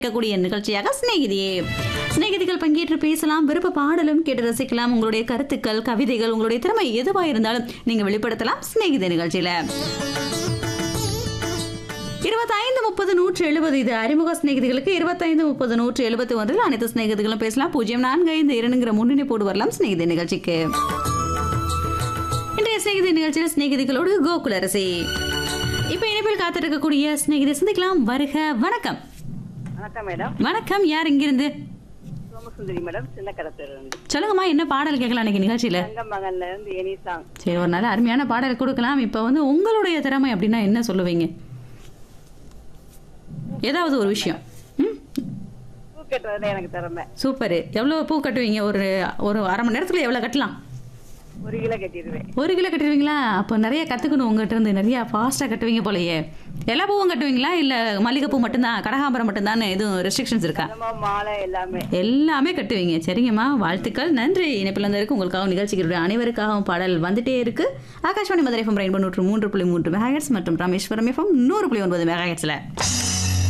இருக்கக்கூடிய நிகழ்ச்சியாக சிநேகிதியே சிநேகிதிகள் பங்கேற்று பேசலாம் விருப்ப பாடலும் கேட்டு ரசிக்கலாம் உங்களுடைய கருத்துக்கள் கவிதைகள் உங்களுடைய திறமை எதுவாக இருந்தாலும் நீங்க வெளிப்படுத்தலாம் சிநேகித நிகழ்ச்சியில இருபத்தைந்து முப்பது நூற்று எழுபது இது அறிமுக சிநேகிதிகளுக்கு இருபத்தைந்து முப்பது நூற்று எழுபத்தி ஒன்றில் அனைத்து சிநேகிதிகளும் பேசலாம் பூஜ்ஜியம் நான்கு ஐந்து இரண்டுங்கிற முன்னணி போடு வரலாம் சிநேகிதி நிகழ்ச்சிக்கு இன்றைய சிநேகிதி நிகழ்ச்சியில் சிநேகிதிகளோடு கோகுலரசி இப்ப இணைப்பில் காத்திருக்கக்கூடிய சிநேகிதி சந்திக்கலாம் வருக வணக்கம் வணக்கம் மேடம் வணக்கம் யார் இங்கிருந்து சோமசுந்தரி மேடம் சின்ன கடத்தூர் இருந்து சொல்லுங்கம்மா என்ன பாடல் கேட்கலாம் இன்னைக்கு நிகழ்ச்சியில தங்க மகன்ல இருந்து எனி சாங் சரி ஒரு நல்ல அருமையான பாடல் கொடுக்கலாம் இப்போ வந்து உங்களுடைய திறமை அப்படின்னா என்ன சொல்லுவீங்க ஏதாவது ஒரு விஷயம் ம் பூ கட்டுறதுல எனக்கு திறமை சூப்பர் எவ்வளோ பூ கட்டுவீங்க ஒரு ஒரு அரை மணி நேரத்தில் எவ்வளோ கட்டலாம் ஒரு கிலோ கட்டிடுவேன் ஒரு கிலோ கட்டுவீங்களா அப்போ நிறைய கற்றுக்கணும் உங்கள்கிட்ட இருந்து நிறைய ஃபாஸ்ட்டாக கட்டுவீங்க போலயே எல்லா பூவும் கட்டுவீங்களா இல்லை மல்லிகைப்பூ மட்டும்தான் கனகாம்பரம் மட்டும்தான் எதுவும் ரெஸ்ட்ரிக்ஷன்ஸ் இருக்கா நம்ம மாலை எல்லாமே எல்லாமே கட்டுவீங்க சரிங்கம்மா வாழ்த்துக்கள் நன்றி இணைப்பில் வந்திருக்கு உங்களுக்காக நிகழ்ச்சிகளுடைய அனைவருக்காகவும் பாடல் வந்துட்டே இருக்கு ஆகாஷ்வாணி மதுரை எஃப்எம் ரெயின்போ நூற்று மூன்று புள்ளி மூன்று மெகாஹெட்ஸ் மற்றும் ராமேஸ்வரம் எஃப்எம் நூறு புள்ளி ஒன்பது மெகாஹெட்ஸில்